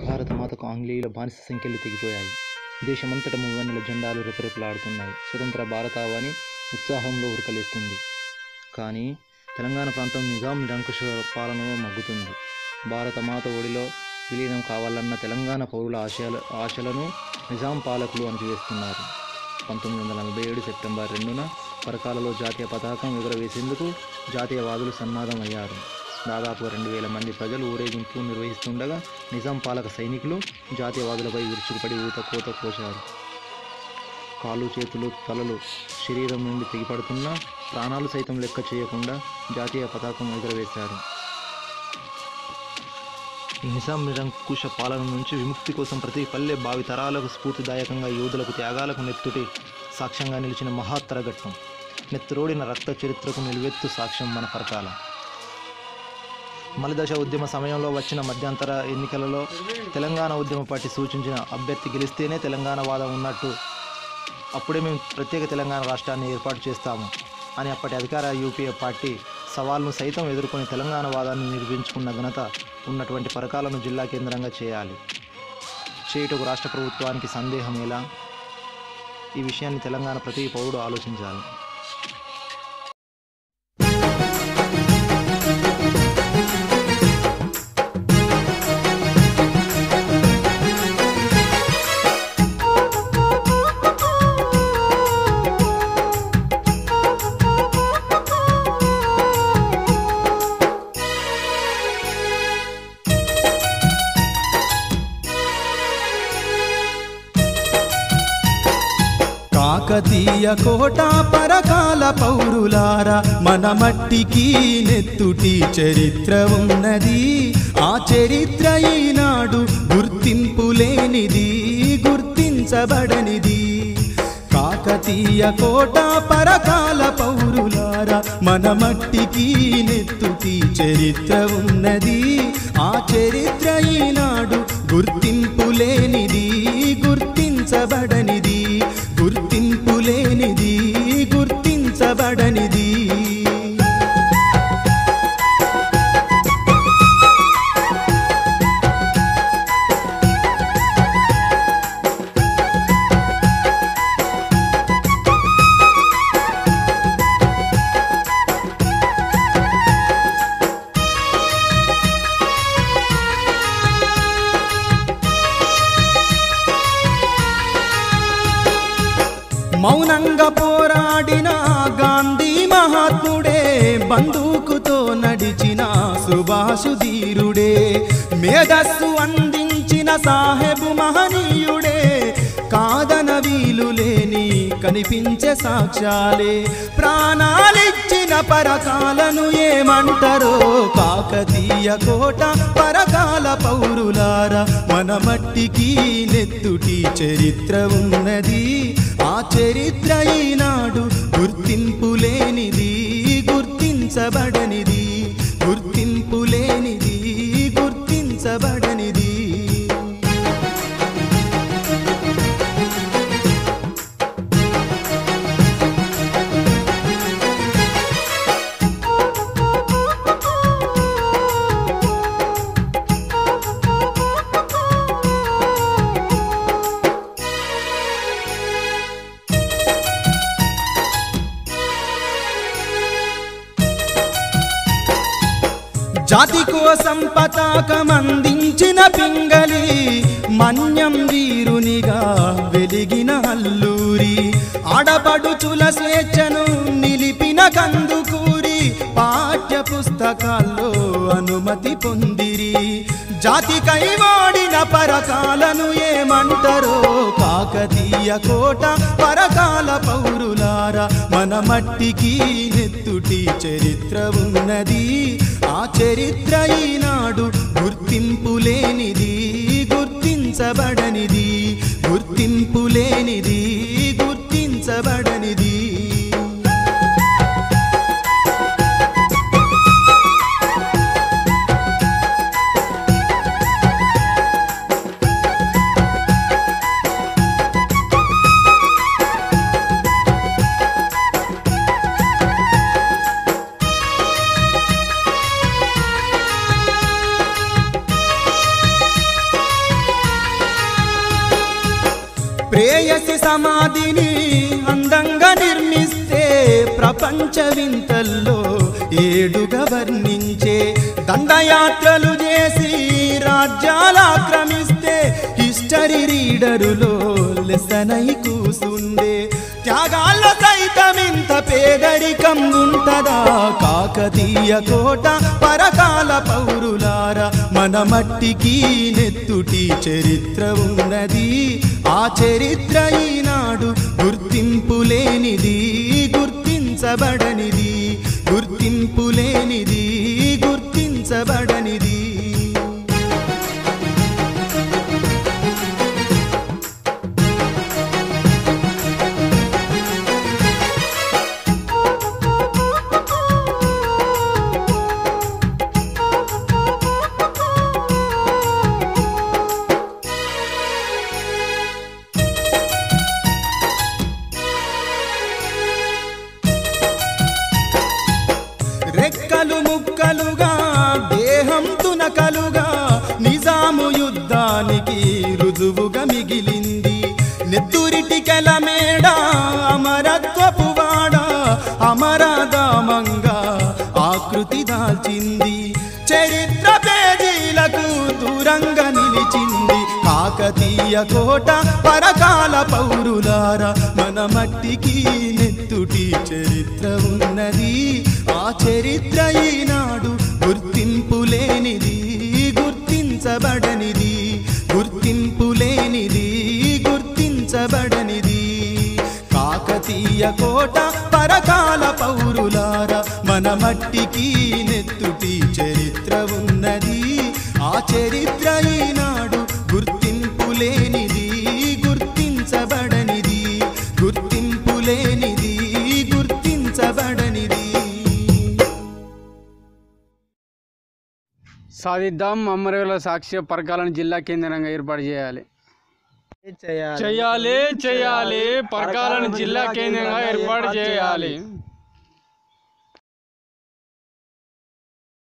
భారతమాతకు ఆంగ్లేయుల బానిస సంఖ్యలు తెగిపోయాయి దేశమంతట మువ్వన్నెల జెండాలు రెపరెపలాడుతున్నాయి స్వతంత్ర భారతావని ఉత్సాహంలో ఉరకలేస్తుంది కానీ తెలంగాణ ప్రాంతం నిజాం నిరంకుశ పాలనలో మగ్గుతుంది భారతమాత ఒడిలో విలీనం కావాలన్న తెలంగాణ పౌరుల ఆశయాల ఆశలను నిజాం పాలకులు అణచివేస్తున్నారు పంతొమ్మిది వందల నలభై ఏడు సెప్టెంబర్ రెండున పరకాలలో జాతీయ పతాకం ఎగురవేసేందుకు జాతీయవాదులు సన్నాధమయ్యారు దాదాపు రెండు వేల మంది ప్రజలు ఊరేగింపు నిర్వహిస్తుండగా నిజాం పాలక సైనికులు జాతీయవాదులపై విరుచుకుపడి ఊత కోత కోశారు కాళ్ళు చేతులు తలలు శరీరం నుండి తెగిపడుతున్నా ప్రాణాలు సైతం లెక్క చేయకుండా జాతీయ పతాకం ఎగురవేశారు ఈ నిజాం నిరంకుశ పాలన నుంచి విముక్తి కోసం ప్రతి పల్లె భావి తరాలకు స్ఫూర్తిదాయకంగా యోధులకు త్యాగాలకు నెత్తుటి సాక్ష్యంగా నిలిచిన మహాత్తర ఘట్టం నెత్తురోడిన రక్త చరిత్రకు నిలువెత్తు సాక్ష్యం మన పరకాల మలిదశ ఉద్యమ సమయంలో వచ్చిన మధ్యంతర ఎన్నికలలో తెలంగాణ ఉద్యమ పార్టీ సూచించిన అభ్యర్థి గెలిస్తేనే తెలంగాణ వాదం ఉన్నట్టు అప్పుడే మేము ప్రత్యేక తెలంగాణ రాష్ట్రాన్ని ఏర్పాటు చేస్తాము అని అప్పటి అధికార యూపీఏ పార్టీ సవాల్ను సైతం ఎదుర్కొని తెలంగాణ వాదాన్ని నిర్మించుకున్న ఘనత ఉన్నటువంటి పరకాలను జిల్లా కేంద్రంగా చేయాలి చేయుటకు రాష్ట్ర ప్రభుత్వానికి సందేహం ఎలా ఈ విషయాన్ని తెలంగాణ ప్రతి పౌరుడు ఆలోచించాలి కాకతీయ కోట పరకాల పౌరులార మన మట్టికి నెత్తుటి చరిత్ర ఉన్నది ఆ చరిత్ర ఈనాడు గుర్తింపు లేనిది గుర్తించబడనిది కాకతీయ కోట పరకాల పౌరులార మన మట్టికి నెత్తుటి చరిత్ర ఉన్నది ఆ చరిత్ర ఈనాడు గుర్తింపు లేనిది గుర్తించబడనిది గుర్తింపు లేనిది గుర్తించబడనిది మౌనంగా పోరాడిన గాంధీ మహాత్ముడే బందూకుతో నడిచిన సుభాషు ధీరుడే మేధస్సు అందించిన సాహెబు మహనీయుడే కాదన వీలు లేని కనిపించే సాక్ష్యాలే ప్రాణాలిచ్చిన పరకాలను ఏమంటారో కాకతీయ కోట పరకాల పౌరులార మన మట్టికి నెత్తుటి చరిత్ర ఉన్నది ఆ చరిత్ర ఈనాడు గుర్తింపు లేనిది గుర్తించబడనిది గుర్తింపు లేనిది గుర్తించబడనిది జాతి కోసం పతాకమందించిన పింగళి మన్యం వీరునిగా వెలిగిన అల్లూరి ఆడపడుచుల స్వేచ్ఛను నిలిపిన కందుకూరి పాఠ్య పుస్తకాల్లో అనుమతి పొందిరి జాతికై వాడిన పరకాలను ఏమంటారో కాకతీయ కోట పరకాల పౌరులార మన మట్టికి నెత్తుటి చరిత్ర ఉన్నది ఆ చరిత్ర ఈనాడు గుర్తింపు లేనిది గుర్తించబడనిది గుర్తింపు లేనిది గుర్తించబడనిది ప్రేయసి సమాధిని అందంగా నిర్మిస్తే ప్రపంచ వింతల్లో ఏడుగా వర్ణించే దండయాత్రలు చేసి రాజ్యాలు ఆక్రమిస్తే హిస్టరీ రీడరులో లెసనై కూసుండే త్యాగాల్లో సైతం ఇంత పేదరికం ఉంటదా కాకతీయ కోట పరకాల పౌరులార మన మట్టికి నెత్తుటి చరిత్ర ఉన్నది ఆ చరిత్ర ఈనాడు గుర్తింపు లేనిది గుర్తించబడనిది గుర్తింపు లేనిది గుర్తించబడనిది రెక్కలు ముక్కలుగా దేహం తునకలుగా నిజాము యుద్ధానికి రుజువుగా మిగిలింది నెత్తురిటికెల మేడ అమరత్వపు వాడ అమరదామంగా ఆకృతి దాల్చింది చరిత్ర పేజీలకు దూరంగా నిలిచింది కాకతీయ కోట పరకాల పౌరులార మన మట్టికి నెత్తుటి చరిత్ర ఉన్నది ఆ చరిత్ర ఈనాడు గుర్తింపు లేనిది గుర్తించబడనిది గుర్తింపు లేనిది గుర్తించబడనిది కాకతీయ కోట పరకాల పౌరులార మన మట్టికి నెత్తుటి చరిత్ర ఉన్నది ఆ చరిత్ర ఈనాడు గుర్తింపు లేనిది గుర్తించబడనిది గుర్తింపు లేనిది గుర్తించబడనిది సాధిద్దాం అమరవీరుల సాక్ష్య పరకాలను జిల్లా కేంద్రంగా ఏర్పాటు చేయాలి చేయాలి చేయాలి పరకాలను జిల్లా కేంద్రంగా ఏర్పాటు చేయాలి